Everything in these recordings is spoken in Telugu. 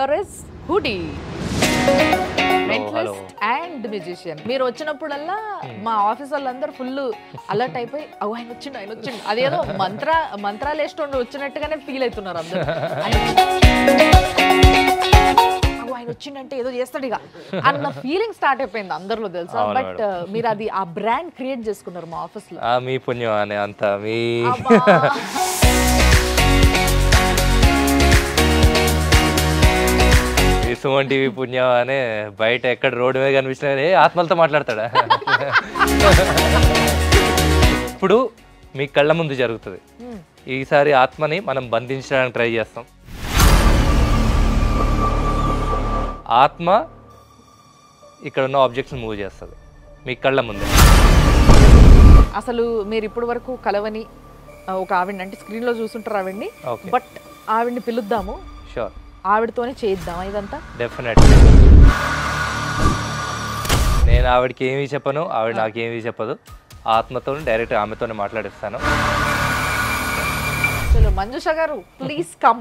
హియర్ ఇస్ హుడీ hello. అండ్ మ్యూజిషియన్ మీరు వచ్చినప్పుడల్లా మా ఆఫీస్ వాళ్ళందరూ ఫుల్ అలర్ట్ అయిపోయి అవు ఆయన వచ్చిండు ఆయన వచ్చిండు అదేదో మంత్ర మంత్రాలు వేస్తుండే వచ్చినట్టుగానే ఫీల్ అవుతున్నారు అందరూ ఆయన- అవు ఆయన వచ్చిండంటే ఏదో చేస్తాడు ఇక అన్న ఫీలింగ్ స్టార్ట్ అయిపోయింది అందరిలో తెలుసా అవును బట్ మీరు అది ఆ బ్రాండ్ క్రియేట్ చేసుకున్నారు మా ఆఫీస్ లో ఆ, మీ పుణ్యం అనే అంత మీ అబ్బా. ఈ సుమన్ టీవీ పుణ్యం అనే బయట ఎక్కడ రోడ్డు మీద కనిపించినా కానీ, ఏ ఆత్మలతో మాట్లాడతాడా ఇప్పుడు మీ కళ్ళ ముందు జరుగుతుంది Hmm. ఈసారి ఆత్మని మనం బంధించడానికి ట్రై చేస్తాం ఆత్మ ఇక్కడ ఉన్న ఆబ్జెక్ట్స్ మూవ్ చేస్తుంది మీ కళ్ళ ముందే అసలు మీరు ఇప్పటి వరకు కలవని ఆ, ఒక ఆవిడ అంటే స్క్రీన్ లో చూసుంటారు ఆవిడ్ని ఓకే బట్ ఆవిడ్ని పిలుద్దాము షూర్ ఆవిడతోనే చేయిద్దామా ఇదంతా డెఫినెట్ నేను ఆవిడకి ఏమీ చెప్పను ఆవిడ నాకు ఏమీ చెప్పదు ఆత్మతో డైరెక్ట్ ఆమెతోనే మాట్లాడిస్తాను చలో మంజుష గారు ప్లీజ్ కమ్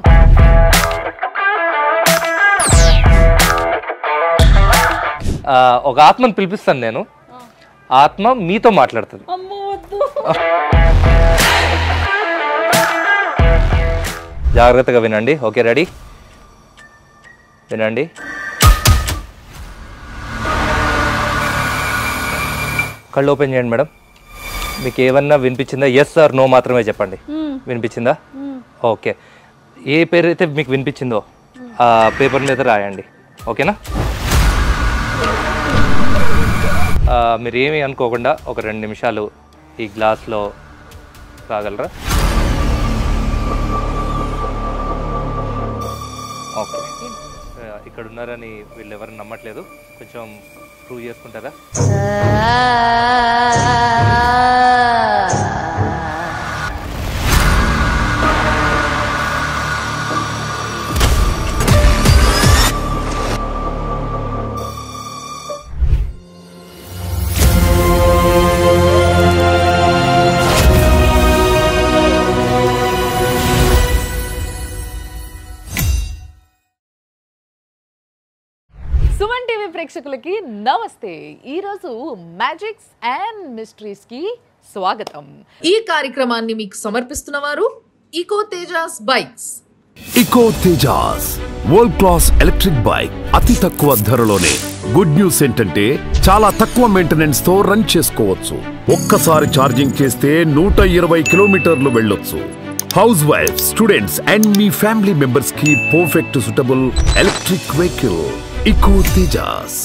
ఆ, ఒక ఆత్మను పిలిపిస్తాను నేను ఆత్మ మీతో మాట్లాడుతుంది జాగ్రత్తగా వినండి ఓకే రెడీ వినండి కళ్ళు ఓపెన్ చేయండి మేడం మీకు ఏమన్నా వినిపించిందా ఎస్ ఆర్ నో మాత్రమే చెప్పండి వినిపించిందా ఓకే ఏ పేరు అయితే మీకు వినిపించిందో ఆ పేపర్ మీద రాయండి ఓకేనా ఆ, మీరు ఏమీ అనుకోకుండా ఒక రెండు నిమిషాలు ఈ గ్లాస్లో రాగలరా ఓకే ఆ, ఇక్కడ ఉన్నారని వీళ్ళు ఎవరు నమ్మట్లేదు కొంచెం ప్రూవ్ చేసుకుంటారా సుమన్ టీవీ ప్రేక్షకులకి నమస్తే ఈరోజు మ్యాజిక్స్ అండ్ మిస్టరీస్ కి స్వాగతం ఈ కార్యక్రమాన్ని మీకు సమర్పిస్తున్న వారు Eco Tejas bikes Eco Tejas world class electric bike అతి తక్కువ ధరలోనే గుడ్ న్యూస్ ఏంటంటే చాలా తక్కువ మెయింటెనెన్స్ తో రన్ చేసుకోవచ్చు ఒక్కసారి ఛార్జింగ్ చేస్తే నూట ఇరవై కిలోమీటర్లు వెళ్ళొచ్చు హౌస్ వైఫ్ స్టూడెంట్స్ అండ్ మీ ఫ్యామిలీ మెంబర్స్ కి perfect suitable electric vehicle Eco Tejas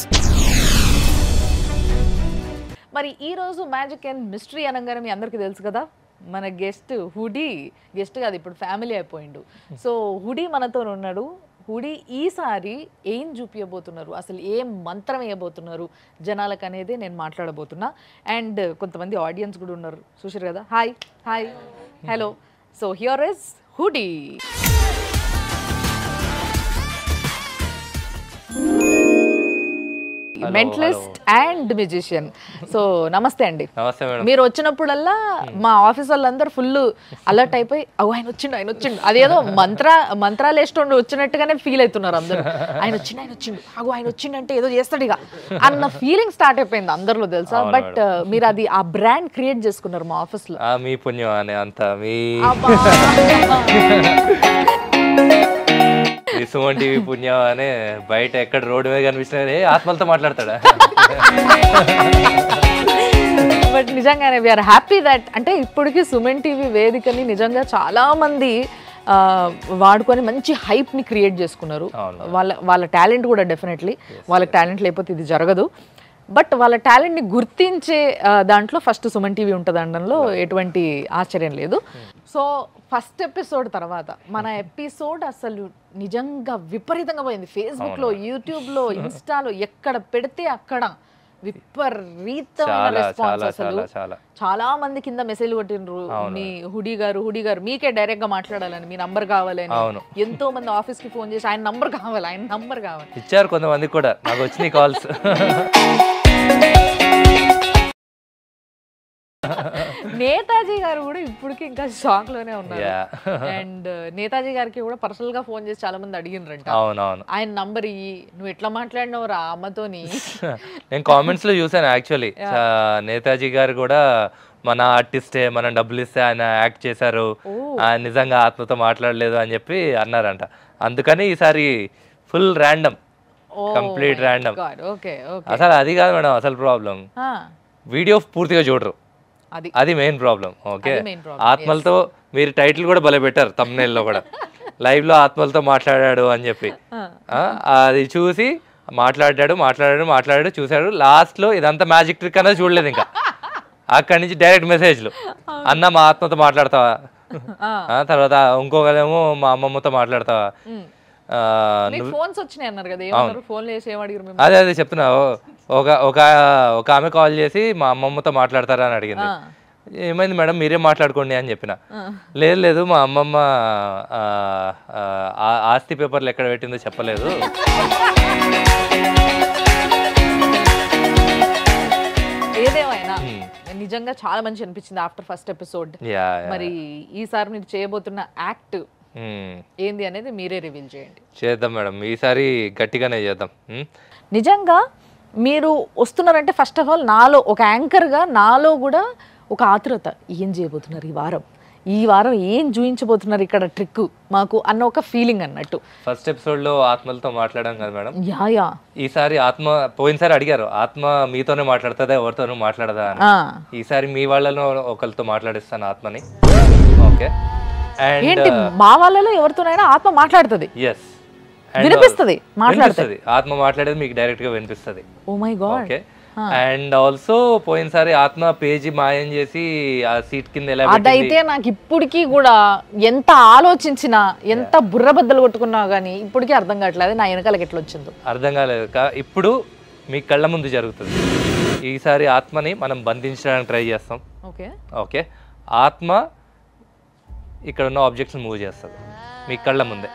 మరి ఈ రోజు మ్యాజిక్ అండ్ మిస్టరీ అనగానే మీ అందరికీ తెలుసు కదా మన గెస్ట్ హుడీ గెస్ట్ కాదు ఇప్పుడు ఫ్యామిలీ అయిపోయిండు సో హుడీ మనతో ఉన్నాడు హుడీ ఈసారి ఏం చూపించబోతున్నారు అసలు ఏం మంత్రం వేయబోతున్నారు జనాలకు అనేది నేను మాట్లాడబోతున్నా అండ్ కొంతమంది ఆడియన్స్ కూడా ఉన్నారు చూసారు కదా hi hi hello so here is హుడీ Hello, mentalist and musician so నమస్తే అండి నమస్తే మేడం మీరు వచ్చినప్పుడల్లా మా ఆఫీస్ వాళ్ళందరూ ఫుల్ అలర్ట్ అయిపోయి అవు ఆయన వచ్చిండు ఆయన వచ్చిండు అదేదో మంత్ర మంత్రాలు వేస్తుండే వచ్చినట్టుగానే ఫీల్ అవుతున్నారు అందరూ ఆయన వచ్చిండు ఆయన వచ్చిండు అగు ఆయన వచ్చిండు అంటే ఏదో చేస్తాడు ఇక అన్న ఫీలింగ్ స్టార్ట్ అయిపోయింది అందరిలో తెలుసా అవును బట్ మీరు అది ఆ బ్రాండ్ క్రియేట్ చేసుకున్నారు మా ఆఫీస్ లో ఆ, మీ పుణ్యం అనే అంత మీ అబ్బా. ఈ సుమన్ టీవీ పుణ్యం అనే బయట ఎక్కడ రోడ్డు మీద కనిపించినా కానీ, ఏ ఆత్మలతో మాట్లాడతాడా బట్ నిజంగానే వీఆర్ హ్యాపీ దట్ అంటే ఇప్పటికీ సుమన్ టీవీ వేదికని నిజంగా చాలా మంది ఆ, వాడుకొని మంచి హైప్ ని క్రియేట్ చేసుకున్నారు అవును. వాళ్ళ వాళ్ళ టాలెంట్ కూడా డెఫినెట్లీ వాళ్ళ టాలెంట్ లేకపోతే ఇది జరగదు బట్ వాళ్ళ టాలెంట్ ని గుర్తించే ఆ, దాంట్లో ఫస్ట్ సుమన్ టీవీ ఉంటుంది అనడంలో ఎటువంటి ఆశ్చర్యం లేదు సో ఫస్ట్ ఎపిసోడ్ తర్వాత మన ఎపిసోడ్ అసలు నిజంగా విపరీతంగా పోయింది ఫేస్బుక్ లో యూట్యూబ్ లో ఇన్స్టాలో ఎక్కడ పెడితే అక్కడ విపరీతమైన చాలా రెస్పాన్స్ చాలా అసలు చాలా చాలా చాలా మంది కింద మెసేజ్ కొట్టిండ్రు మీ హుడీ గారు హుడీ గారు మీకే డైరెక్ట్ గా మాట్లాడాలని మీ నంబర్ కావాలని అవును. ఎంతో మంది ఆఫీస్ కి ఫోన్ చేసి ఆయన నంబర్ కావాలి ఆయన నంబర్ కావాలి ఇచ్చారు కొంతమంది కూడా నాకు వచ్చినాయి కాల్స్ నేతాజీ గారు కూడా ఇప్పటికి ఇంకా షాక్ లోనే ఉన్నారు Yeah. అండ్ నేతాజీ గారికి కూడా పర్సనల్ గా ఫోన్ చేసి చాలా మంది అడిగినరంట అవునవును ఆయన నంబర్ ఇయ్యి నువ్వు ఎట్లా మాట్లాడినవరా అమ్మతోని నేను కామెంట్స్ లో చూసాను యాక్చువల్లీ నేతాజీ గారు కూడా మన ఆర్టిస్టే మనం డబ్బులు ఇస్తే ఆయన యాక్ట్ చేశారు ఆయన నిజంగా ఆత్మతో మాట్లాడలేదు అని చెప్పి అన్నారంట అందుకని ఈసారి full random complete random okay okay అసలు అది కాదు మేడం అసలు ప్రాబ్లం వీడియో పూర్తిగా చూడరు అది అది మెయిన్ ప్రాబ్లం ఓకే అది main problem, ఆత్మలతో మీరు టైటిల్ కూడా భలే పెట్టారు thumbnail లో కూడా లైవ్ లో ఆత్మలతో మాట్లాడాడు అని చెప్పి ఆ, అది చూసి మాట్లాడాడు మాట్లాడాడు మాట్లాడాడు చూశాడు లాస్ట్ లో ఇదంతా మ్యాజిక్ ట్రిక్ అనేది చూడలేదు ఇంకా అక్కడి నుంచి డైరెక్ట్ మెసేజ్లు అన్న మా ఆత్మతో మాట్లాడతావా ఆ, తర్వాత ఇంకొకరేమో మా అమ్మమ్మతో మాట్లాడతావా ఆ, మీకు ఫోన్స్ వచ్చినాయి అన్నారు కదా ఏమన్నారు ఫోన్ చేసి ఏం అడిగారు మేము అదే అదే చెప్తున్నా ఓ- ఒక ఒక ఒక ఆమె కాల్ చేసి మా అమ్మమ్మతో మాట్లాడతారా అని అడిగింది ఏమైంది మేడం మీరే మాట్లాడుకోండి అని చెప్పిన లేదు లేదు మా అమ్మమ్మ ఆ, ఆ, ఆ- ఆస్తి పేపర్లు ఎక్కడ పెట్టిందో చెప్పలేదు ఏదేమైనా నిజంగా చాలా మంచి అనిపించింది ఆఫ్టర్ ఫస్ట్ ఎపిసోడ్ యా మరి ఈసారి మీరు చేయబోతున్న యాక్ట్ ఏంది అనేది మీరే రివీల్ చేయండి చేద్దాం మేడం ఈసారి గట్టిగానే చేద్దాం ఉమ్. నిజంగా మీరు వస్తున్నారంటే ఫస్ట్ ఆఫ్ ఆల్ నాలో ఒక యాంకర్గా నాలో కూడా ఒక ఆతురత ఏం చేయబోతున్నారు ఈ వారం ఈ వారం ఏం చూపించబోతున్నారు ఇక్కడ ట్రిక్ మాకు అన్న ఒక ఫీలింగ్ అన్నట్టు ఫస్ట్ ఎపిసోడ్ లో ఆత్మలతో మాట్లాడాం కదా మేడం యా యా ఈసారి ఆత్మ పోయినసారి అడిగారు ఆత్మ మీతోనే మాట్లాడుతుందా ఎవరితోనూ మాట్లాడదా అని ఆ. ఈసారి మీ వాళ్ళలో ఒకరితో మాట్లాడిస్తాను ఆత్మని ఓకే అండ్ ఏంటి మా వాళ్ళలో ఎవరితోనైనా ఆత్మ మాట్లాడుతుంది ఎస్ వినిపిస్తది మాట్లాడితే వినిపిస్తుంది ఆత్మ మాట్లాడేది మీకు డైరెక్ట్ గా వినిపిస్తుంది oh my God okay and also పోయినసారి ఆత్మ పేజీ మాయం చేసి ఆ సీట్ కింద ఎలా పెట్టింది అదైతే నాకు ఇప్పటికీ కూడా ఎంత ఆలోచించినా ఎంత బుర్రబద్దలు కొట్టుకున్నా కానీ ఇప్పటికీ అర్థం కావట్లేదు నా వెనకాలకి ఎట్లా వచ్చిందో అర్థం కాలేదు కా- ఇప్పుడు మీ కళ్ళ ముందు జరుగుతుంది ఈసారి ఆత్మని మనం బంధించడానికి ట్రై చేస్తాం ఓకే ఓకే ఆత్మ ఇక్కడ ఉన్న ఆబ్జెక్ట్స్ మూవ్ చేస్తుంది మీ కళ్ళ ముందే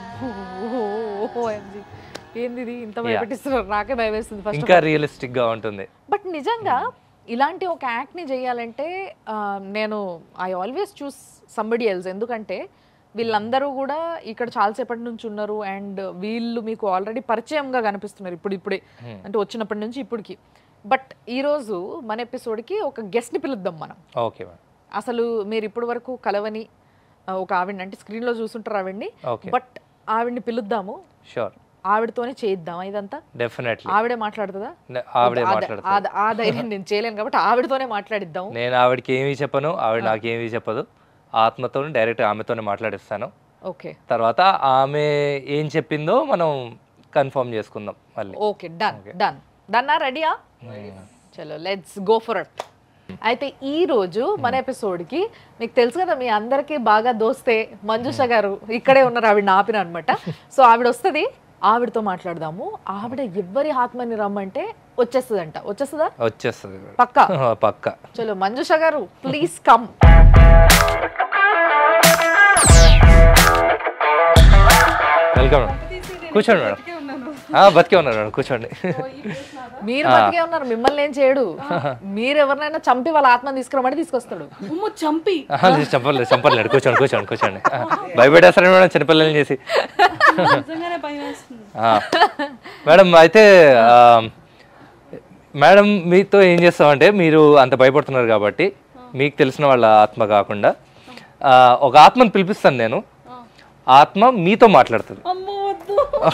ఏంది ఇది ఇంత భయపెట్టిస్తున్నారు నాకే భయం వేస్తుంది ఫస్ట్ ఇంకా రియలిస్టిక్ గా ఉంటుంది బట్ నిజంగా ఇలాంటి ఒక యాక్ట్ని చేయాలంటే ఆ, నేను I always choose somebody else ఎందుకంటే వీళ్ళందరూ కూడా ఇక్కడ చాలాసేపటి నుంచి ఉన్నారు అండ్ వీళ్ళు మీకు ఆల్రెడీ పరిచయంగా కనిపిస్తున్నారు ఇప్పుడు ఇప్పుడే అంటే వచ్చినప్పటి నుంచి ఇప్పటికి బట్ ఈరోజు మన ఎపిసోడ్కి ఒక గెస్ట్ని పిలుద్దాం మనం ఓకే మేడం అసలు మీరు ఇప్పటి వరకు కలవని ఆ, ఒక ఆవిడని అంటే స్క్రీన్లో చూస్తుంటారు ఆవిడ్ని ఓకే బట్ ఆవిడ్ని పిలుద్దాము షూర్ ఆవిడతోనే చేయిద్దామా ఇదంతా డెఫినెట్లీ ఆవిడే మాట్లాడుతుందా ఆవిడే ఆ- మాట్లాడుతుంది ఆ- ఆ ధైర్యం నేను చేయలేను కాబట్టి ఆవిడతోనే మాట్లాడిద్దాం నేను ఆవిడకి ఏమీ చెప్పను ఆవిడ నాకు ఏమీ చెప్పదు ఆత్మతో డైరెక్ట్ ఆమెతోనే మాట్లాడిస్తాను ఓకే తర్వాత ఆమె ఏం చెప్పిందో మనం కన్ఫర్మ్ చేసుకుందాం మళ్ళీ ఓకే డన్ డన్ డన్నా రెడీయా చలో లెట్స్ గో ఫర్ అట్ అయితే ఈ రోజు మన ఎపిసోడ్ కి మీకు తెలుసు కదా మీ అందరికీ బాగా దోస్తే మంజుష గారు ఇక్కడే ఉన్నారు ఆవిడ ఆపిన అనమాట సో ఆవిడ వస్తుంది ఆవిడతో మాట్లాడదాము ఆవిడ ఎవ్వరి ఆత్మని రమ్మంటే వచ్చేస్తుందంట వచ్చేస్తుందా వచ్చేస్తుంది పక్కా పక్క చలో మంజుష గారు ప్లీజ్ కమ్ వెల్కమ్ కూర్చోండి మేడం ఆ, బతికే ఉన్నారు మేడం కూర్చోండి మీరు బతికే ఉన్నారు మిమ్మల్ని ఏం చేయడు మీరు ఎవరినైనా చంపి వాళ్ళ ఆత్మని తీసుకురమంటే తీసుకొస్తాడు ఉమ్ము చంపి ఆహా, లేదు, చంపలేదు చంపలేదు కూర్చోండి కూర్చోండి కూర్చోండి ఆ, భయపెట్టేస్తారండి మేడం చిన్నపిల్లల్ని చేసి నిజంగానే భయం వేస్తుంది ఆ, మేడం అయితే ఆ, మేడం మీతో ఏం చేస్తామంటే మీరు అంత భయపడుతున్నారు కాబట్టి మీకు తెలిసిన వాళ్ళ ఆత్మ కాకుండా ఆ, ఒక ఆత్మను పిలిపిస్తాను నేను ఆత్మ మీతో మాట్లాడుతుంది అమ్మో వద్దు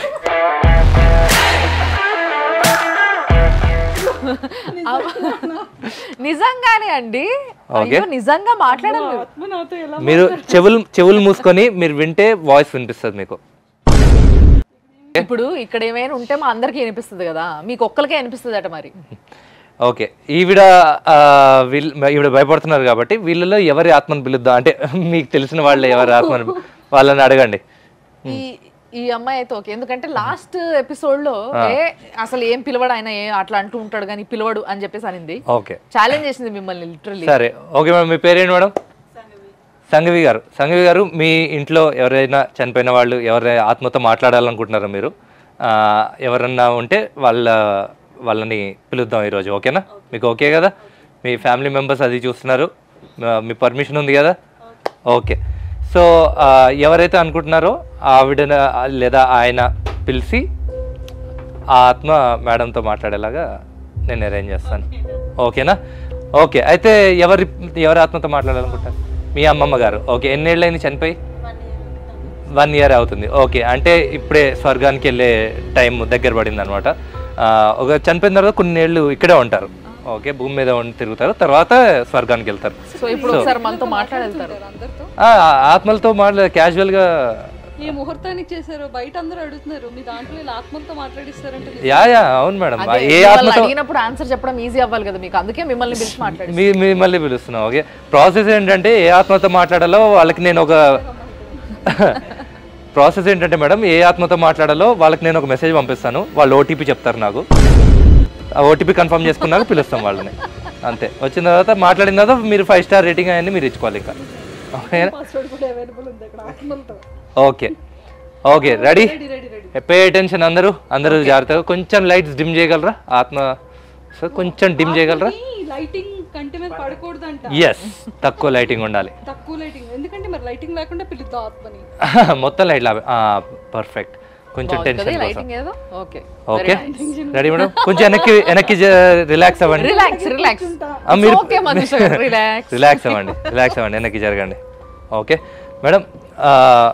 నిజంగానే అండి ఓకే. అయ్యో నిజంగా మాట్లాడాలి మీరు. ఆత్మ నాతో ఎలా మీరు చెవులు చెవులు మూసుకొని మీరు వింటే వాయిస్ వినిపిస్తుంది మీకు ఇప్పుడు ఇక్కడ ఏమైనా ఉంటే మా అందరికీ వినిపిస్తుంది కదా మీకు ఒక్కరికే వినిపిస్తుంది అట మరి ఓకే ఈవిడ ఆ, వీళ్ళు ఈవిడ భయపడుతున్నారు కాబట్టి వీళ్ళలో ఎవరి ఆత్మను పిలుద్దాం అంటే మీకు తెలిసిన వాళ్ళు ఎవరి ఆత్మను వాళ్ళని అడగండి ఈ ఈ అమ్మాయి అయితే ఓకే ఎందుకంటే లాస్ట్ ఎపిసోడ్ లో ఏ అసలు ఏం పిలవడు ఆయన ఏ అట్లా అంటూ ఉంటాడు కానీ పిలవడు అని చెప్పేసి అనింది ఓకే ఛాలెంజ్ చేసింది మిమ్మల్ని లిటరలీ సరే ఓకే మేడం మీ పేరేంటి మేడం సంఘవి గారు సంఘవి గారు మీ ఇంట్లో ఎవరైనా చనిపోయిన వాళ్ళు ఎవరైనా ఆత్మతో మాట్లాడాలనుకుంటున్నారా మీరు ఆ, ఎవరన్నా ఉంటే వాళ్ళ వాళ్ళని పిలుద్దాం ఈరోజు ఓకేనా మీకు ఓకే కదా మీ ఫ్యామిలీ మెంబర్స్ అది చూస్తున్నారు ఆ, మీ పర్మిషన్ ఉంది కదా ఓకే సో ఆ, ఎవరైతే అనుకుంటున్నారో ఆవిడ లేదా ఆయన పిలిచి ఆ ఆత్మ మేడంతో మాట్లాడేలాగా నేను అరేంజ్ చేస్తాను ఓకేనా ఓకే అయితే ఎవరి ఎవరి ఆత్మతో మాట్లాడాలనుకుంటారు మీ అమ్మమ్మ గారు ఓకే ఎన్నేళ్ళు అయింది చనిపోయి వన్ ఇయర్ అవుతుంది ఓకే అంటే ఇప్పుడే స్వర్గానికి వెళ్ళే టైం దగ్గర పడింది అనమాట ఒక చనిపోయిన తర్వాత కొన్ని ఏళ్ళు ఇక్కడే ఉంటారు ఓకే భూమి మీద ఉండి తిరుగుతారు తర్వాత స్వర్గానికి వెళ్తారు సో ఇప్పుడు ఒకసారి మనతో మాట్లాడెళ్తారు అందరితో ఆ, ఆత్మలతో మాట్లా క్యాజువల్గా ఏ ముహూర్తానికి చేశారు బయట అందరూ అడుగుతున్నారు మీ దాంట్లో ఇలా ఆత్మలతో మాట్లాడిస్తారంటే నిజం. యా యా అవును మేడం అదే, ఏ మిమ్మల్ని ఆత్మతో అడిగినప్పుడు ఆన్సర్ చెప్పడం ఈజీ అవ్వాలి కదా మీకు అందుకే మిమ్మల్ని పిలిచి మాట్లాడి మీ మిమ్మల్ని పిలుస్తున్నాం ఓకే ప్రాసెస్ ఏంటంటే ఏ ఆత్మతో మాట్లాడాలో వాళ్ళకి నేను ఒక ప్రాసెస్ ఏంటంటే మేడం ఏ ఆత్మతో మాట్లాడాలో వాళ్ళకి నేను ఒక మెసేజ్ పంపిస్తాను వాళ్ళు ఓటీపీ చెప్తారు నాకు ఆ ఓటీపీ కన్ఫర్మ్ చేసుకున్నాక పిలుస్తాం వాళ్ళని అంతే వచ్చిన తర్వాత మాట్లాడిన తర్వాత మీరు ఫైవ్ స్టార్ రేటింగ్ అవన్నీ మీరు ఇచ్చుకోవాలి ఇంకా ఓకేనా పాస్వర్డ్ కూడా అవైలబుల్ ఉంది అక్కడ ఆత్మలతో okay okay ready ready ready ready pay attention అందరూ అందరూ జాగ్రత్తగా కొంచెం లైట్స్ డిమ్ చేయగలరా ఆత్మ సార్ కొంచెం డిమ్ చేయగలరా లైటింగ్ కంటి మీద పడకూడదంట ఎస్ తక్కువ లైటింగ్ ఉండాలి తక్కువ లైటింగ్ ఎందుకంటే మరి లైటింగ్ లేకుండా పిలుద్దాం ఆత్మని మొత్తం లైట్ పర్ఫెక్ట్ కొంచెం టెన్షన్ కోసం లైటింగ్ ఏదో ఓకే ఓకే రెడీ మేడం కొంచెం వెనక్కి వెనక్కి రిలాక్స్ అవ్వండి రిలాక్స్ రిలాక్స్ ఆ, మీరు ఓకే మనసు రిలాక్స్ రిలాక్స్ అవ్వండి రిలాక్స్ అవ్వండి వెనక్కి జరగండి ఓకే మేడం ఆ,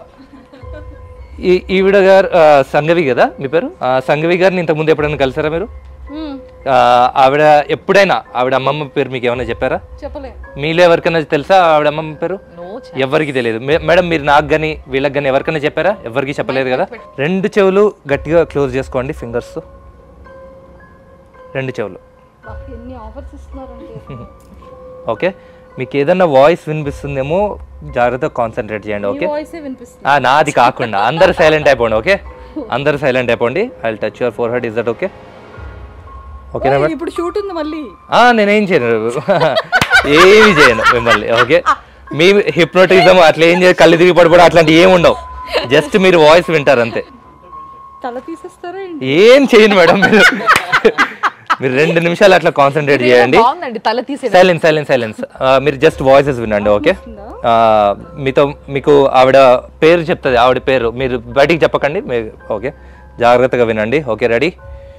ఈ ఈవిడ గారు ఆ, సంగవి కదా మీ పేరు ఆ, సంగవి గారిని ఇంతకుముందు ఎప్పుడైనా కలిసారా మీరు ఆ, ఆవిడ ఎప్పుడైనా ఆవిడ అమ్మమ్మ పేరు మీకు ఏమైనా చెప్పారా చెప్పలే మీలో ఎవరికైనా తెలుసా ఆవిడ అమ్మమ్మ పేరు నో ఎవరికి తెలియదు మే- మేడం మీరు నాకు కానీ వీళ్ళకి కానీ ఎవరికైనా చెప్పారా ఎవరికి చెప్పలేదు కదా రెండు చెవులు గట్టిగా క్లోజ్ చేసుకోండి ఫింగర్స్ రెండు చెవులు బా, ఎన్ని ఆఫర్స్ ఇస్తున్నారంటే ఓకే మీకు ఏదన్నా వాయిస్ వినిపిస్తుందేమో జాగ్రత్తగా కాన్సన్ట్రేట్ చేయండి ఓకే వాయిస్ వినిపిస్తుంది ఆ, నాది కాకుండా అందరు సైలెంట్ అయిపోండి ఓకే అందరు సైలెంట్ అయిపోండి I touch your forehead is that okay ఓకేనా మేడం ఇప్పుడు షూట్ ఉంది మళ్ళీ ఆ, నేనేం చేయను ఏమి చేయను మిమ్మల్ని ఓకే మీ హిప్నోటిజం అట్లా ఏం చేయ కళ్ళు తిరిగి పడిపోవడం అట్లాంటి ఏమి ఉండవు జస్ట్ మీరు వాయిస్ వింటారు అంతే తల తీసేస్తారా ఏంటి ఏం చేయను మేడం మీరు మీరు రెండు నిమిషాలు అట్లా కాన్సన్ట్రేట్ చేయండి బాగుందండి తల తీసే సైలెన్స్ సైలెన్స్ సైలెన్స్ మీరు జస్ట్ వాయిసెస్ వినండి ఓకే ఆ, మీతో మీకు ఆవిడ పేరు చెప్తుంది ఆవిడ పేరు మీరు బయటికి చెప్పకండి మీరు ఓకే జాగ్రత్తగా వినండి ఓకే రెడీ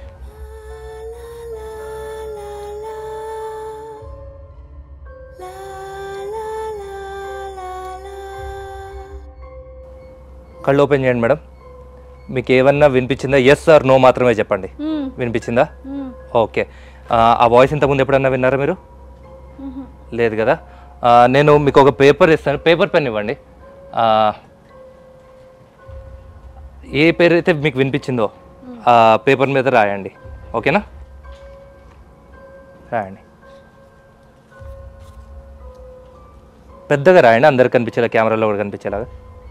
కళ్ళు ఓపెన్ చేయండి మేడం మీకు ఏమన్నా వినిపించిందా ఎస్ ఆర్ నో మాత్రమే చెప్పండి వినిపించిందా ఓకే ఆ, ఆ వాయిస్ ఇంతకుముందు ఎప్పుడన్నా విన్నారా మీరు లేదు కదా ఆ, నేను మీకు ఒక పేపర్ ఇస్తాను పేపర్ పెన్ ఇవ్వండి ఆ, ఏ పేరు అయితే మీకు వినిపించిందో ఆ పేపర్ మీద రాయండి ఓకేనా రాయండి పెద్దగా రాయండి అందరికి కనిపించేలా కెమెరాలో కూడా కనిపించేలాగా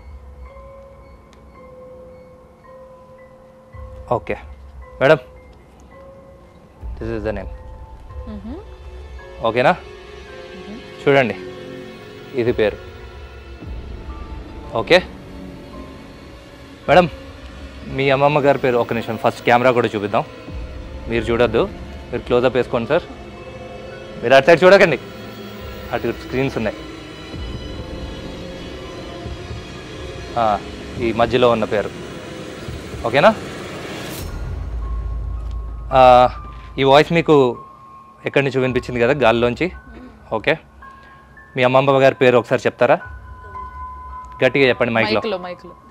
okay madam this is the name ఓకేనా చూడండి ఇది పేరు ఓకే మేడం మీ అమ్మమ్మ గారి పేరు ఒక నిమిషం ఫస్ట్ కెమెరా కూడా చూపిద్దాం మీరు చూడొద్దు మీరు క్లోజప్ వేసుకోండి సార్ మీరు అటు సైడ్ చూడకండి అటు స్క్రీన్స్ ఉన్నాయి ఆ, ఈ మధ్యలో ఉన్న పేరు ఓకేనా ఆ, ఈ వాయిస్ మీకు ఎక్కడి నుంచి వినిపించింది కదా గాల్లోంచి ఓకే మీ అమ్మమ్మ గారి పేరు ఒకసారి చెప్తారా గట్టిగా చెప్పండి మైక్లో మైక్ లో మైక్ లో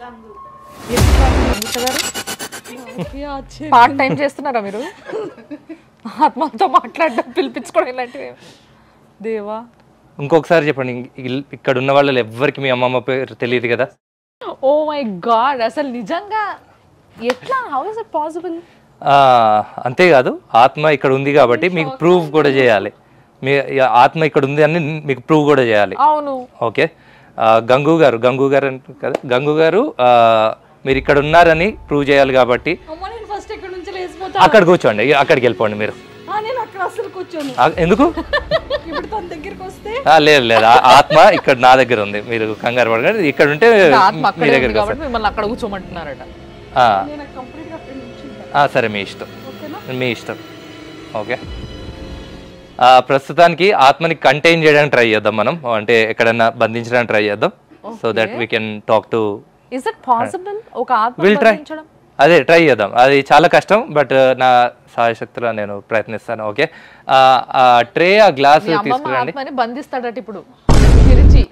ఏ ఆశ్చర్యం. పార్ట్ టైం చేస్తున్నారా మీరు ఆత్మతో మాట్లాడడం పిలిపించుకోవడం ఇలాంటివి దేవా ఇంకొకసారి చెప్పండి ఇల్- ఇక్కడ ఉన్న వాళ్ళు ఎవ్వరికి మీ అమ్మమ్మ పేరు తెలియదు కదా ఓ మై గాడ్ అసలు నిజంగా ఎట్లా హౌ ఇస్ ఇట్ పాసిబుల్ ఆ, అంతేకాదు ఆత్మ ఇక్కడ ఉంది కాబట్టి మీకు ప్రూవ్ కూడా చేయాలి మీ ఈ ఆత్మ ఇక్కడ ఉంది అని మీకు ప్రూవ్ కూడా చేయాలి అవును ఓకే ఆ, గంగు గారు గంగు గారు అంటారు కదా గంగు గారు ఆ, మీరు ఇక్కడ ఉన్నారని ప్రూవ్ చేయాలి కాబట్టి అమ్మ నేను ఫస్ట్ ఇక్కడ నుంచి లేచిపోతా అక్కడ కూర్చోండి ఇక అక్కడికి వెళ్ళిపోండి మీరు ఆ, నేను అక్కడ అసలు కూర్చోను ఆ, ఎందుకు ఇప్పుడు తన దగ్గరికి వస్తే ఆ, లేదు లేదు ఆ ఆత్మ ఇక్కడ నా దగ్గర ఉంది మీరు కంగారు పడకండి ఇక్కడ ఉంటే ఆత్మ మీ అక్కడే ఉంది దగ్గరికి కాబట్టి వస్తాను మిమ్మల్ని అక్కడ కూర్చోమంటున్నారట ఆ, నేను కంప్లీట్గా అక్కడ నుంచి ఆ, సరే మీ ఇష్టం ఓకేనా మీ ఇష్టం ఓకే ఆ, ప్రస్తుతానికి ఆత్మని కంటైన్ చేయడానికి ట్రై చేద్దాం మనం అంటే ఎక్కడన్నా బంధించడానికి ట్రై చేద్దాం so that we can talk to is it possible ఒక ఆత్మ విల్ ట్రై బంధించడం అదే ట్రై చేద్దాం అది చాలా కష్టం బట్ నా సాయశక్తిలో నేను ప్రయత్నిస్తాను ఓకే ఆ ట్రే ఆ గ్లాస్ మీ అమ్మమ్మ తీసుకురండి ఆత్మని బంధిస్తాడట ఇప్పుడు తిరిచి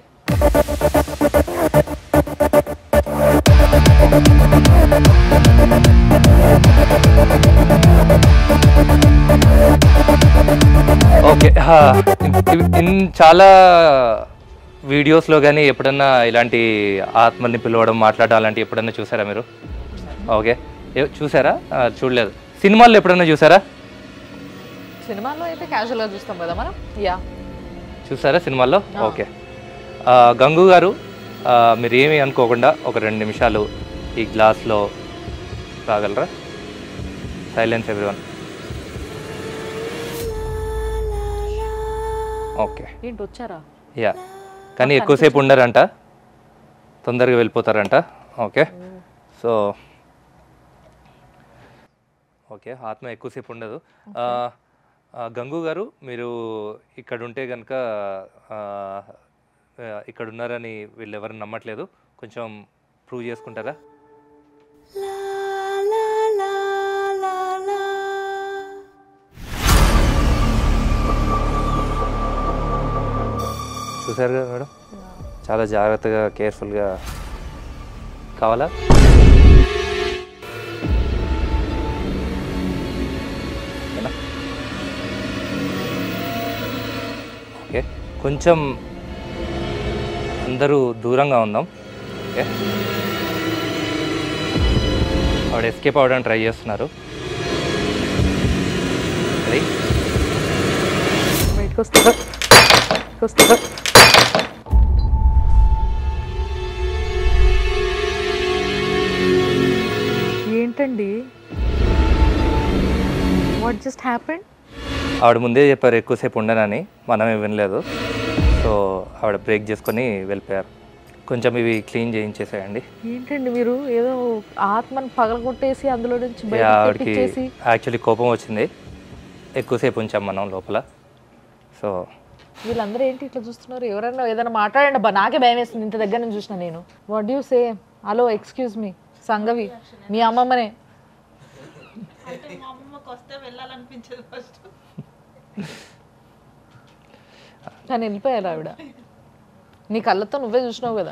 ఓకే ఇన్ చాలా వీడియోస్లో కానీ ఎప్పుడన్నా ఇలాంటి ఆత్మల్ని పిలవడం మాట్లాడడం అలాంటి ఎప్పుడన్నా చూసారా మీరు ఓకే ఏ- చూసారా ఆ, చూడలేదు సినిమాల్లో ఎప్పుడన్నా చూసారా సినిమాలో అయితే క్యాజువల్ గా చూస్తాం కదా మనం యా చూసారా సినిమాల్లో ఓకే ఆ, గంగు గారు ఆ, మీరు ఏమీ అనుకోకుండా ఒక రెండు నిమిషాలు ఈ గ్లాస్లో రాగలరా సైలెన్స్ ఎవ్రీవన్ ఓకే ఏంటి వచ్చారా యా కానీ ఎక్కువసేపు ఉండరంట తొందరగా వెళ్ళిపోతారంట ఓకే సో ఓకే ఆత్మ ఎక్కువసేపు ఉండదు ఆ, ఆ, గంగు గారు మీరు ఇక్కడ ఉంటే కనుక ఇక్కడ ఉన్నారని వీళ్ళు ఎవరు నమ్మట్లేదు కొంచెం ప్రూవ్ చేసుకుంటారా చూసారు కదా మేడం చాలా జాగ్రత్తగా కేర్ఫుల్గా కావాలా ఓకేనా? ఓకే కొంచెం అందరూ దూరంగా ఉందాం ఓకే ఆవిడ ఎస్కేప్ అవ్వడానికి ట్రై చేస్తున్నారు రెడీ బయటకు వస్తారా బయటకు వస్తారా ఏంటండి వాట్ జస్ట్ హ్యాపెండ్ ఆవిడ ముందే చెప్పారు ఎక్కువసేపు ఉండనని మనమే వినలేదు సో ఆవిడ బ్రేక్ చేసుకొని వెళ్ళిపోయారు కొంచెం ఇవి క్లీన్ చేయించేసేయండి ఏంటండి మీరు ఏదో ఆత్మను పగలగొట్టేసి అందులో నుంచి యా, బయటకు ఆవిడకి తెప్పించేసి యాక్చువల్లీ కోపం వచ్చింది ఎక్కువసేపు ఉంచాం మనం లోపల సో వీళ్ళందరూ ఏంటి ఇట్లా చూస్తున్నారు ఎవరైనా ఏదైనా మాట్లాడండి అబ్బా నాకే భయం వేస్తుంది ఇంత దగ్గర నుంచి చూసిన నేను what you say hello excuse me Sangavi మీ అమ్మమ్మనే అంటే మా అమ్మమ్మకి వస్తే వెళ్ళాలనిపించదు ఫస్ట్ కానీ వెళ్ళిపోయారు ఆవిడ నీ కళ్ళతో నువ్వే చూసినావు కదా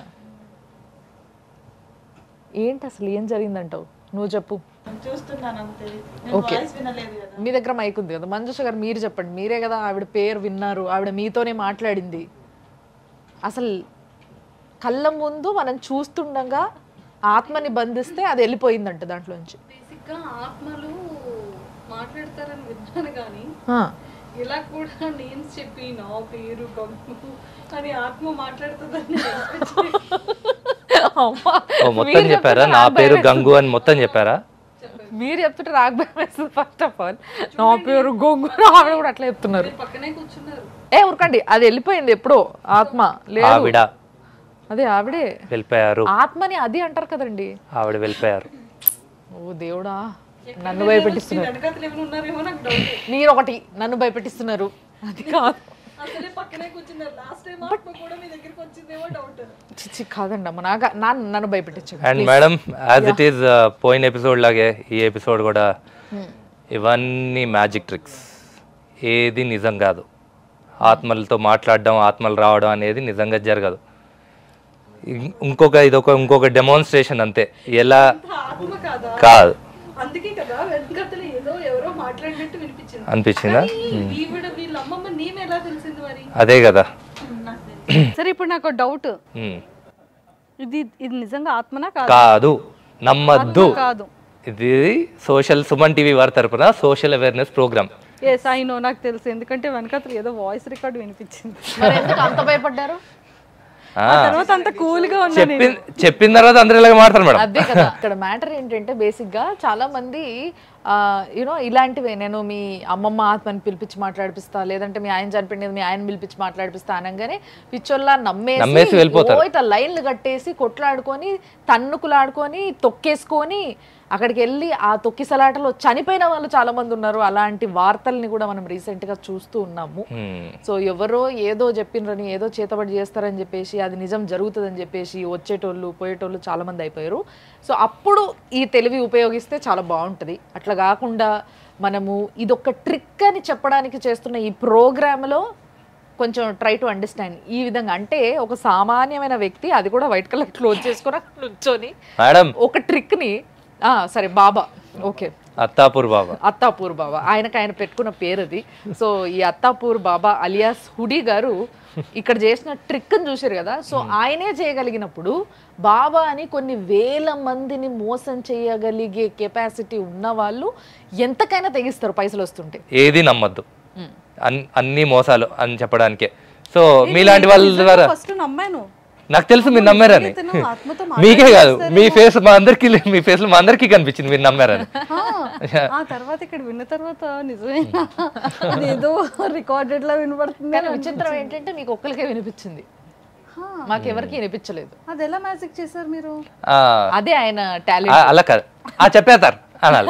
ఏంటి అసలు ఏం జరిగిందంటావు నువ్వు చెప్పు చూస్తున్నాను అంతే నేను Okay. వాయిస్ వినలేదు కదా మీ దగ్గర మైక్ ఉంది కదా మంజుష గారు మీరు చెప్పండి మీరే కదా ఆవిడ పేరు విన్నారు ఆవిడ మీతోనే మాట్లాడింది అసలు కళ్ళ ముందు మనం చూస్తుండగా ఆత్మని బంధిస్తే అది వెళ్ళిపోయిందంట దాంట్లోంచి బేసిక్ గా ఆత్మలు మాట్లాడతారని విన్నాను కానీ ఆ. ఇలా కూడా నేమ్స్ చెప్పి నా పేరు గంగు అని ఆత్మ మాట్లాడుతుందని నేను expect అమ్మా, ఓ మొత్తం మీరు చెప్పారా చెప్తుంటే నా నాకు పేరు భయం గంగు అని మొత్తం చెప్పారా వేస్తుంది. మీరు చెప్తుంటే నాకు భయం వేస్తుంది ఫస్ట్ ఆఫ్ ఆల్ నా పేరు గొంగుర ఆవిడ కూడా అట్లా చెప్తున్నారు మీరు పక్కనే కూర్చున్నారు ఏ ఊరకండి అది వెళ్ళిపోయింది ఎప్పుడో ఆత్మ లేదు ఆవిడ అదే ఆవిడే వెళ్ళిపోయారు ఆత్మని అది అంటారు కదండి ఆవిడ వెళ్ళిపోయారు ఓ దేవుడా నన్ను భయపెట్టిస్తున్నారు వెనకాతలు ఏమైనా ఉన్నారేమో నాకు డౌట్ మీరు ఒకటి నన్ను భయపెట్టిస్తున్నారు అది కాదు అసలే పక్కనే కూర్చున్నారు లాస్ట్ టైం ఆత్మ కూడా మీ దగ్గరికి వచ్చిందేమో డౌట్ చిచ్చి కాదండి అమ్మ నాకు నా నన్ను భయపెట్టించండి and madam as it is పోయిన ఎపిసోడ్ లాగే ఈ ఎపిసోడ్ కూడా ఇవన్నీ మ్యాజిక్ ట్రిక్స్ ఏది నిజం కాదు ఆత్మలతో మాట్లాడడం ఆత్మలు రావడం అనేది నిజంగా జరగదు ఇం- ఇంకొక ఇదొక ఇంకొక డెమాన్స్ట్రేషన్ అంతే ఎలా ఆత్మ కాదా కాదు అందుకే కదా వెనకాతలు ఏదో ఎవరో మాట్లాడినట్టు వినిపించింది అనిపించిందా ఈవిడ వీళ్ళ అమ్మమ్మ నేమ్ ఎలా తెలిసింది మరి అదే కదా సరే ఇప్పుడు నాకు డౌట్ ఉమ్. ఇది ఇది నిజంగా ఆత్మనా కాదు కాదు నమ్మద్దు కాదు ఇది సోషల్ సుమన్ టీవీ వారి తరపున social awareness programme yes I know నాకు తెలుసు ఎందుకంటే వెనకాతలు ఏదో వాయిస్ రికార్డ్ వినిపించింది మరి ఎందుకు అంత భయపడ్డారు తర్వాత అంత కూల్ గా ఉన్నా చెప్పిన చెప్పిన తర్వాత అందరూ ఇలాగ మాట్లాడతారు మేడం అదే కదా ఇక్కడ మ్యాటర్ ఏంటంటే బేసిక్ గా చాలా మంది యూనో ఇలాంటివే నేను మీ అమ్మమ్మ ఆత్మని పిలిపించి మాట్లాడిపిస్తా లేదంటే మీ ఆయన చనిపోయింది మీ ఆయన పిలిపించి మాట్లాడిపిస్తా అనగానే పిచ్చోల్లా నమ్మేసి నమ్మేసి వెళ్ళిపోతారు. ఓ ఇట్లా లైన్లు కట్టేసి కొట్లాడుకొని తన్నుకులాడుకొని తొక్కేసుకొని అక్కడికి వెళ్ళి ఆ తొక్కిసలాటలో చనిపోయిన వాళ్ళు చాలా మంది ఉన్నారు అలాంటి వార్తల్ని కూడా మనం recent గా చూస్తూ ఉన్నాము Hmm. సో ఎవరో ఏదో చెప్పినరని ఏదో చేతబడి చేస్తారని చెప్పేసి అది నిజం జరుగుతుందని చెప్పేసి వచ్చేటోళ్ళు పోయేటోళ్ళు చాలా మంది అయిపోయారు సో అప్పుడు ఈ తెలివి ఉపయోగిస్తే చాలా బాగుంటుంది అట్లా కాకుండా మనము ఇదొక ట్రిక్ అని చెప్పడానికి చేస్తున్న ఈ ప్రోగ్రామ్లో కొంచెం ట్రై టు అండర్స్టాండ్ ఈ విధంగా అంటే ఒక సామాన్యమైన వ్యక్తి అది కూడా వైట్ కలర్ క్లోజ్ చేసుకుని అక్కడ నుంచొని మేడం ఒక ట్రిక్ని సరే బాబా ఓకే అత్తాపూర్ బాబా అత్తాపూర్ బాబా ఆయనకు ఆయన పెట్టుకున్న పేరు అది సో ఈ అత్తాపూర్ బాబా అలియాస్ హుడీ గారు ఇక్కడ చేసిన ట్రిక్ని చూసారు కదా సో ఆయనే చేయగలిగినప్పుడు బాబా అని కొన్ని వేల మందిని మోసం చేయగలిగే కెపాసిటీ ఉన్న వాళ్ళు ఎంతకైనా తెగిస్తారు పైసలు వస్తుంటే ఏది నమ్మద్దు అన్- అన్ని మోసాలు అని చెప్పడానికే సో మీలాంటి వాళ్ళ ద్వారా ఫస్ట్ నమ్మాను నాకు తెలుసు మీరు నమ్మారని ఇతను ఆత్మతో మీకే కాదు మీ ఫేస్ మా అందరికి మీ ఫేస్ మా అందరికీ కనిపించింది మీరు నమ్మారని ఆ, ఆ తర్వాత ఇక్కడ విన్న తర్వాత నిజమేనా అదేదో రికార్డెడ్ లా వినపడుతుంది కానీ విచిత్రం ఏంటంటే మీకు ఒక్కరికే వినిపించింది మాకెవరికి వినిపించలేదు అది ఎలా మ్యాజిక్ చేశారు మీరు ఆ, అదే ఆయన టాలెంట్ ఆ, అలా కాదు ఆ చెప్పేస్తారు అనాలి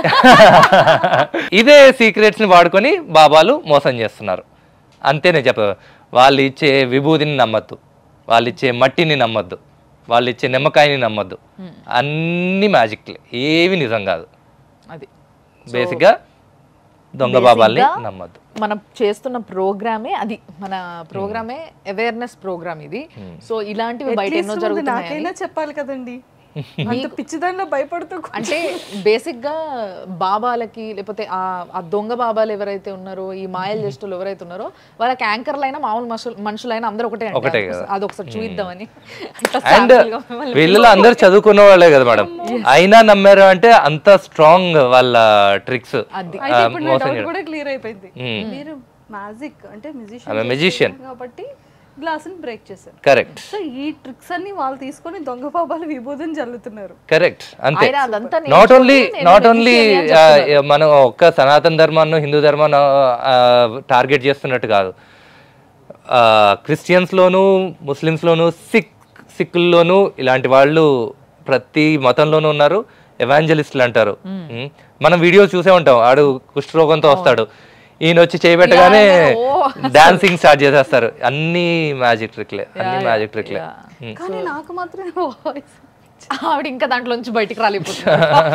ఇదే సీక్రెట్స్ ని వాడుకొని బాబాలు మోసం చేస్తున్నారు అంతే నేను చెప్ప వాళ్ళు ఇచ్చే విభూతిని నమ్మద్దు వాళ్ళు ఇచ్చే మట్టిని నమ్మద్దు వాళ్ళు ఇచ్చే నిమ్మకాయని నమ్మద్దు అన్ని మ్యాజిక్లే ఏవి నిజం కాదు అది బేసిక్గా దొంగ బాబాల్ని Basic గా నమ్మద్దు మనం చేస్తున్న ప్రోగ్రామే అది మన ప్రోగ్రామే అవేర్నెస్ ప్రోగ్రామ్ ఇది సో ఇలాంటివి బయట ఎన్నో At least ముందు జరుగుతున్నాయి నాకైనా చెప్పాలి కదండి అంత పిచ్చిదానిలో భయపడుతూ అంటే బేసిక్ గా బాబాలకి లేకపోతే ఆ ఆ దొంగ బాబాలు ఎవరైతే ఉన్నారో ఈ మాయలు చేస్తులు ఎవరైతే ఉన్నారో వాళ్ళకి యాంకర్లైనా మామూలు మనుషులు మనుషులైనా అందరూ ఒకటే అండి. ఒకటే అది- అది ఒకసారి చూద్దామని అట్లా అండ్ sample గా మిమ్మల్ని వీళ్ళలో అందరు చదువుకున్న వాళ్ళే కదా మేడం అయినా నమ్మారు అంటే అంత స్ట్రాంగ్ వాళ్ళ ట్రిక్స్ అది. అయితే ఇప్పుడు నా డౌట్ కూడా క్లియర్ అయిపోయింది మీరు మ్యాజిక్ అంటే ఆమె మ్యూజిషియన్ magician. కాబట్టి గ్లాస్ ని బ్రేక్ చేశారు కరెక్ట్ సో ఈ ట్రిక్స్ అన్ని వాళ్ళు తీసుకొని దొంగ బాబాలు విభూతిని చల్లుతున్నారు కరెక్ట్ అంతే ఆయన అదంతా నాట్ ఓన్లీ నేర్చుకొని నేను నాట్ ఓన్లీ magician అని మనం ఒక్క సనాతన ధర్మాన్ని హిందూ ధర్మాన్ని టార్గెట్ చేస్తున్నట్టు కాదు క్రిస్టియన్స్లోను ముస్లిమ్స్లోను సిక్ సిక్కుల్లోనూ ఇలాంటి వాళ్ళు ప్రతి మతంలోనూ ఉన్నారు ఎవాంజలిస్టులు అంటారు ఉమ్. మనం వీడియోస్ చూసే ఉంటాం ఆడు కుష్ఠరోగంతో వస్తాడు ఈయన వచ్చి చేయబెట్టగానే ఓ, డాన్సింగ్ స్టార్ట్ చేసేస్తారు అన్ని మ్యాజిక్ ట్రిక్లే అన్ని మ్యాజిక్ ట్రిక్లే ఉమ్. కానీ నాకు మాత్రం వాయిస్ ఆవిడ ఇంకా దాంట్లోంచి బయటికి రాలేకపోతుంది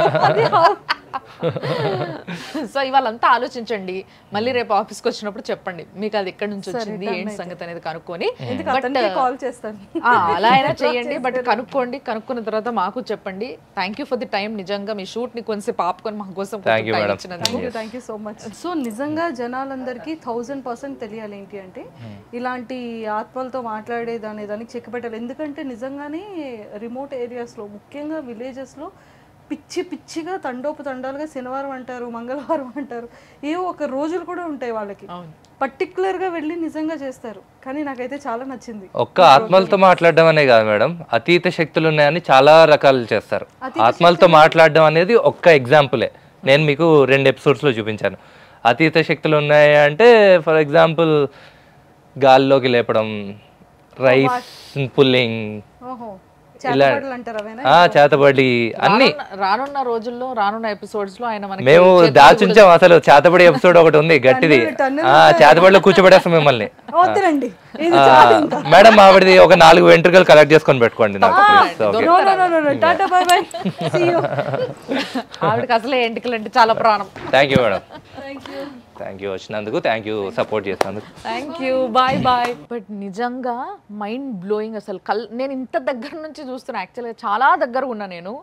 సో ఇవాళంతా ఆలోచించండి మళ్ళీ రేపు ఆఫీస్కి వచ్చినప్పుడు చెప్పండి మీకు అది ఎక్కడి నుంచి వచ్చింది ఏంటి సంగతి అనేది కనుక్కొని ఎందుకు But, అతనికి కాల్ చేస్తాను ఆ, అలా అయినా చేయండి బట్ కనుక్కోండి కనుక్కున్న తర్వాత మాకు చెప్పండి thank you for the time నిజంగా మీ షూట్ ని కొంచెంసేపు ఆపుకొని మా కోసం కొంచెం Thank you, time madam. ఇచ్చినందుకు thank you so much so నిజంగా జనాలందరికీ థౌజండ్ పర్సెంట్ తెలియాలి ఏంటి అంటే ఇలాంటి ఆత్మలతో మాట్లాడేది అనే దానికి చెక్ పెట్టాలి ఎందుకంటే నిజంగానే రిమోట్ ఏరియాస్లో ముఖ్యంగా విలేజెస్లో పిచ్చి పిచ్చిగా తండోపు తండాలుగా శనివారం అంటారు మంగళవారం అంటారు ఏవో ఒక రోజులు కూడా ఉంటాయి వాళ్ళకి Particular గా వెళ్ళి నిజంగా చేస్తారు కానీ నాకైతే చాలా నచ్చింది ఒక్క ఆత్మలతో మాట్లాడడం అనే కాదు మేడం అతీత శక్తులు ఉన్నాయని చాలా రకాలు చేస్తారు ఆత్మలతో మాట్లాడడం అనేది ఒక్క ఎగ్జాంపులే నేను మీకు రెండు ఎపిసోడ్స్ లో చూపించాను అతీత శక్తులు ఉన్నాయి అంటే ఫర్ ఎగ్జాంపుల్ గాల్లోకి లేపడం రైస్ పుల్లింగ్ ఓహో చేతబడులు అంటారు అవేనా ఆ చేతబడి అన్ని రానున్న- రానున్న రోజుల్లో రానున్న ఎపిసోడ్స్ లో ఆయన మనకి మేము దాచుంచాం అసలు చేతబడి ఎపిసోడ్ ఒకటి ఉంది గట్టిది టన్నులు ఆ చేతబడిలో కూర్చోబెడేస్తాం మిమ్మల్ని వద్దులండి ఇది ఆ, మేడం ఆవిడది ఒక నాలుగు వెంట్రుకలు కలెక్ట్ చేసుకొని పెట్టుకోండి నాకు please. Okay. No no no no టాటా బై బై సీ యూ ఆవిడకి అసలే ఎంటికలు అంటే చాలా ప్రాణం thank you madam thank you thank you వచ్చినందుకు థ్యాంక్ యూ సపోర్ట్ చేసినందుకు thank you bye bye but నిజంగా మైండ్ బ్లోయింగ్ అసలు కల్ నేను ఇంత దగ్గర నుంచి చూస్తున్నా యాక్చువల్గా చాలా దగ్గర ఉన్నా నేను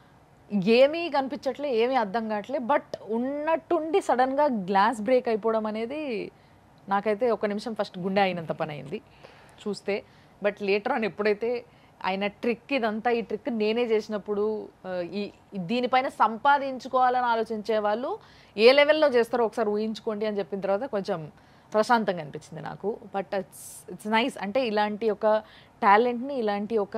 ఏమీ కనిపించట్లే ఏమీ అర్థం కావట్లే బట్ ఉన్నట్టుండి సడన్గా గ్లాస్ బ్రేక్ అయిపోవడం అనేది నాకైతే ఒక నిమిషం ఫస్ట్ గుండె అయినంత పని అయింది చూస్తే బట్ లేటర్ ఆన్ ఎప్పుడైతే ఆయన ట్రిక్ ఇదంతా ఈ ట్రిక్ నేనే చేసినప్పుడు ఆ, ఈ ఈ దీనిపైన సంపాదించుకోవాలని ఆలోచించే వాళ్ళు ఏ లెవెల్లో చేస్తారో ఒకసారి ఊహించుకోండి అని చెప్పిన తర్వాత కొంచెం ప్రశాంతంగా అనిపించింది నాకు బట్ ఇట్స్ ఇట్స్ నైస్ అంటే ఇలాంటి ఒక టాలెంట్ని ఇలాంటి ఒక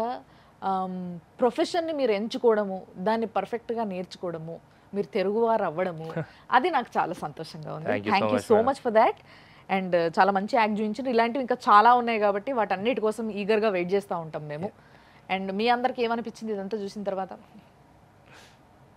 ప్రొఫెషన్ని మీరు ఎంచుకోవడము దాన్ని పర్ఫెక్ట్గా నేర్చుకోవడము మీరు తెలుగువారు అవ్వడము అది నాకు చాలా సంతోషంగా ఉంది Thank you so thank you much, so madam. Much for that and చాలా మంచి యాక్ట్ చూపించారు ఇలాంటివి ఇంకా చాలా ఉన్నాయి కాబట్టి వాటన్నిటి కోసం ఈగర్గా వెయిట్ చేస్తూ ఉంటాం మేము అండ్ మీ అందరికి ఏమనిపించింది ఇదంతా చూసిన తర్వాత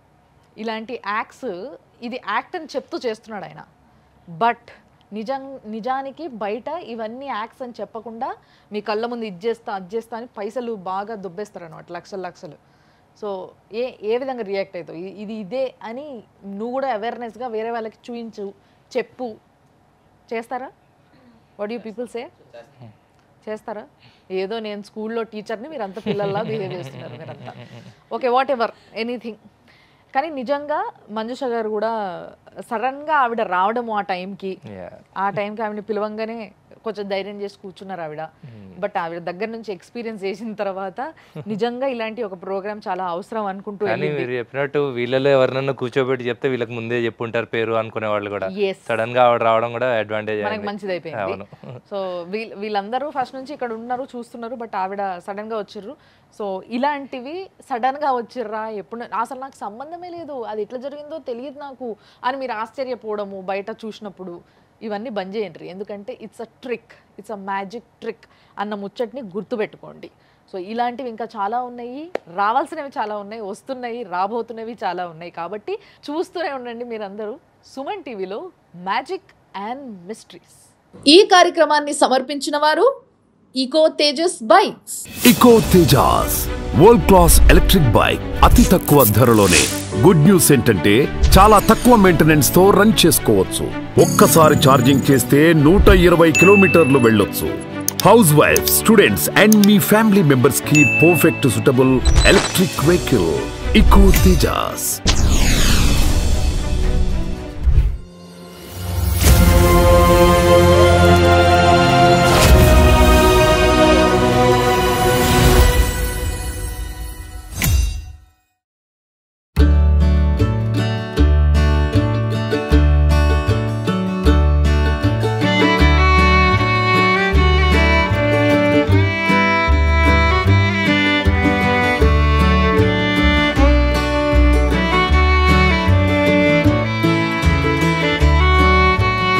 ఇలాంటి యాక్ట్స్ ఇది యాక్ట్ అని చెప్తూ చేస్తున్నాడు ఆయన బట్ నిజం నిజానికి బయట ఇవన్నీ యాక్ట్స్ అని చెప్పకుండా మీ కళ్ళ ముందు ఇది చేస్తా అది చేస్తా అని పైసలు బాగా దుబ్బేస్తారు అనమాట లక్షలు లక్షలు సో ఏ ఏ విధంగా రియాక్ట్ అవుతావు ఇ- ఇది ఇదే అని నువ్వు కూడా అవేర్నెస్గా వేరే వాళ్ళకి చూయించు చెప్పు చేస్తారా వాట్ యూ పీపుల్ సే చేస్తారా ఏదో నేను స్కూల్లో టీచర్ని మీరు అంత పిల్లల్లా బిహేవ్ చేస్తున్నారు మీరంతా ఓకే వాట్ ఎవర్ ఎనీథింగ్ కానీ నిజంగా మంజుష గారు కూడా సడన్గా ఆవిడ రావడము ఆ టైంకి Yeah. ఆ టైంకి ఆవిడని పిలవంగానే కొంచెం ధైర్యం చేసి కూర్చున్నారు ఆవిడ బట్ ఆవిడ దగ్గర నుంచి ఎక్స్పీరియన్స్ చేసిన తర్వాత నిజంగా ఇలాంటి ఒక ప్రోగ్రామ్ చాలా అవసరం అనుకుంటూ కానీ వెళ్ళింది. మీరు చెప్పినట్టు వీళ్ళలో ఎవరినన్నా కూర్చోబెట్టి చెప్తే వీళ్ళకి ముందే చెప్పుంటారు పేరు అనుకునే వాళ్ళు కూడా Yes. సడన్ గా ఆవిడ రావడం కూడా అడ్వాంటేజ్ మనకి మంచిది అయిపోయింది అవును సో వీళ్ళ వీళ్ళందరూ ఫస్ట్ నుంచి ఇక్కడ ఉన్నారు చూస్తున్నారు బట్ ఆవిడ సడన్ గా వచ్చిర్రు సో ఇలాంటివి సడన్ గా వచ్చిర్రా ఎప్పుడు అసలు నాకు సంబంధమే లేదు అది ఎట్లా జరిగిందో తెలియదు నాకు అని మీరు ఆశ్చర్యపోవడము బయట చూసినప్పుడు ఇవన్నీ బంద్ చేయండి ఎందుకంటే it's a trick it's a magic trick అన్న ముచ్చట్ని గుర్తుపెట్టుకోండి సో ఇలాంటివి ఇంకా చాలా ఉన్నాయి రావాల్సినవి చాలా ఉన్నాయి వస్తున్నాయి రాబోతున్నవి చాలా ఉన్నాయి కాబట్టి చూస్తూనే ఉండండి మీరందరూ సుమన్ టీవీలో మ్యాజిక్ అండ్ మిస్టరీస్ ఈ కార్యక్రమాన్ని సమర్పించిన వారు Eco Tejas bikes Eco Tejas world class electric bike అతి తక్కువ ధరలోనే గుడ్ న్యూస్ ఏంటంటే చాలా తక్కువ మెయింటెనెన్స్ తో రన్ చేసుకోవచ్చు ఒక్కసారి ఛార్జింగ్ చేస్తే నూట ఇరవై కిలోమీటర్లు వెళ్ళొచ్చు హౌస్ వైఫ్ స్టూడెంట్స్ అండ్ మీ ఫ్యామిలీ మెంబర్స్ కి perfect suitable electric vehicle Eco Tejas